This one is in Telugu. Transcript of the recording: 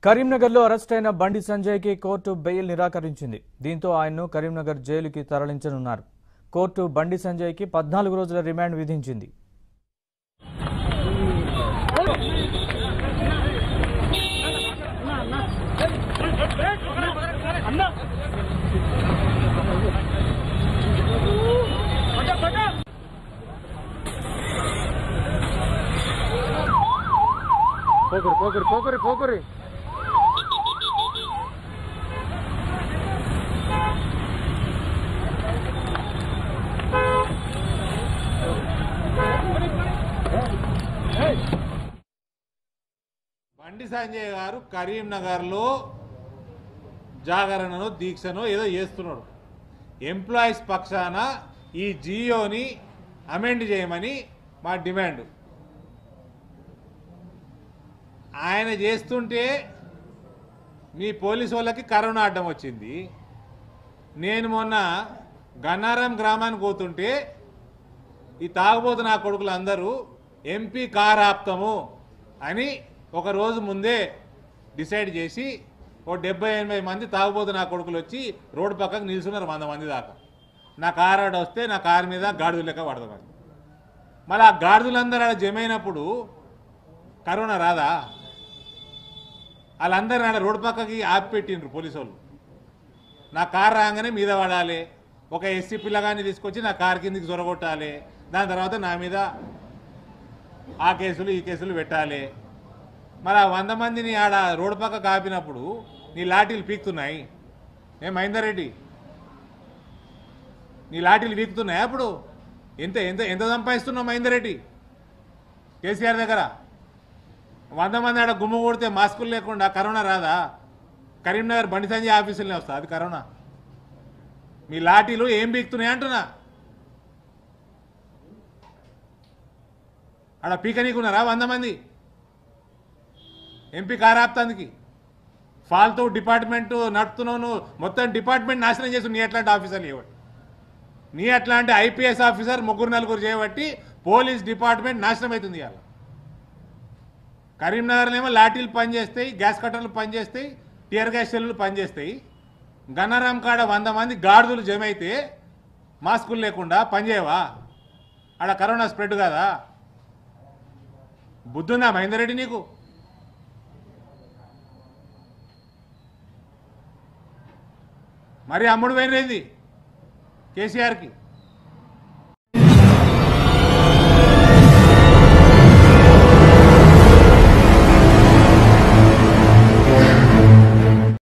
కరీంనగర్లో అరెస్ట్ అయిన బండి సంజయ్కి కోర్టు బెయిల్ నిరాకరించింది దీంతో ఆయన్ను కరీంనగర్ జైలుకి తరలించనున్నారు కోర్టు బండి సంజయ్కి పద్నాలుగు రోజుల రిమాండ్ విధించింది పోకురి పోకురి పోకురి పోకురి బండి సంజయ్ గారు కరీంనగర్లో జాగరణను దీక్షను ఏదో చేస్తున్నాడు ఎంప్లాయీస్ పక్షాన ఈ జియోని అమెండ్ చేయమని మా డిమాండ్ ఆయన చేస్తుంటే మీ పోలీసు వాళ్ళకి కరోనా అడ్డం వచ్చింది నేను మొన్న గన్నారం గ్రామానికి పోతుంటే ఈ తాగుబోతు నా కొడుకులు అందరూ ఎంపీ కార్ ఆప్తము అని ఒక రోజు ముందే డిసైడ్ చేసి ఓ డెబ్బై ఎనభై మంది తాగుబోతు నా కొడుకులు వచ్చి రోడ్డు పక్కకు నిల్చున్నారు వంద మంది దాకా నా కార్ ఆడ వస్తే నా కారు మీద గాడిద లెక్క పడతామని మళ్ళీ ఆ గాడిదలందరూ ఆడ జమైనప్పుడు కరోనా రాదా వాళ్ళందరూ ఆడ రోడ్డు పక్కకి ఆపి పెట్టిండ్రు పోలీసు వాళ్ళు నా కార్ రాగానే మీద పడాలి ఒక ఎస్సీ పిల్లగాన్ని తీసుకొచ్చి నా కార్ కిందికి జొరగొట్టాలి దాని తర్వాత నా మీద ఆ కేసులు ఈ కేసులు పెట్టాలి మరి ఆ వంద మందిని ఆడ రోడ్డు పక్క కాపినప్పుడు నీ లాఠీలు పీకుతున్నాయి ఏ మహేందర్ రెడ్డి నీ లాఠీలు పీకుతున్నాయి అప్పుడు ఎంత ఎంత ఎంత సంపాదిస్తున్నావు మహేందర్ రెడ్డి కేసీఆర్ దగ్గర వంద మంది ఆడ గుమ్మ కొడితే మాస్కులు లేకుండా కరోనా రాదా కరీంనగర్ బండి సంజయ్ ఆఫీసులనే వస్తా అది కరోనా మీ లాఠీలు ఏం బీక్తున్నాయి అంటున్నా ఆడ పీకనీకున్నారా వంద మంది ఎంపీ కారాప్తానికి ఫాల్తూ డిపార్ట్మెంట్ నడుపుతున్నావు నువ్వు మొత్తం డిపార్ట్మెంట్ నాశనం చేసి నీ ఎట్లాంటి ఆఫీసర్లు చేయబట్టి నీ అట్లాంటి ఐపీఎస్ ఆఫీసర్ ముగ్గురు నలుగురు చేయబట్టి పోలీస్ డిపార్ట్మెంట్ నాశనం అవుతుంది ఇవాళ కరీంనగర్లో ఏమో లాఠీలు పనిచేస్తాయి గ్యాస్ కట్టర్లు పనిచేస్తాయి టియర్ గ్యాస్ సెల్లులు పనిచేస్తాయి గన్నరాం కాడ వంద మంది గాడిదలు జమ అయితే మాస్కులు లేకుండా పనిచేయవా ఆడ కరోనా స్ప్రెడ్ కదా బుద్ధుందా మహేందర్ రెడ్డి నీకు మరి అమ్ముడు పోయినరేంది కేసీఆర్కి